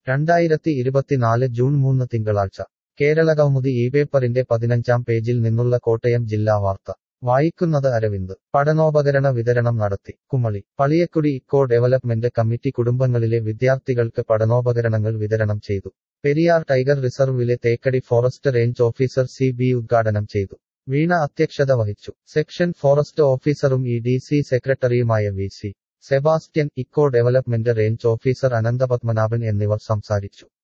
രണ്ടായിരത്തി ഇരുപത്തിനാല് ജൂൺ മൂന്ന് തിങ്കളാഴ്ച കേരളകൗമുദി ഈ പേപ്പറിന്റെ പതിനഞ്ചാം പേജിൽ നിന്നുള്ള കോട്ടയം ജില്ലാ വാർത്ത വായിക്കുന്നത് അരവിന്ദ് പഠനോപകരണ വിതരണം നടത്തി Kumily Paliyakudy eco development committee കുടുംബങ്ങളിലെ വിദ്യാർത്ഥികൾക്ക് പഠനോപകരണങ്ങൾ വിതരണം ചെയ്തു പെരിയാർ ടൈഗർ റിസർവിലെ Thekkady forest range officer C B ഉദ്ഘാടനം ചെയ്തു വീണ അധ്യക്ഷത വഹിച്ചു സെക്ഷൻ ഫോറസ്റ്റ് ഓഫീസറും ഇ ഡി സി സെക്രട്ടറിയുമായ V C Sebastian eco development range officer Ananthapadmanabhan എന്നിവർ സംസാരിച്ചു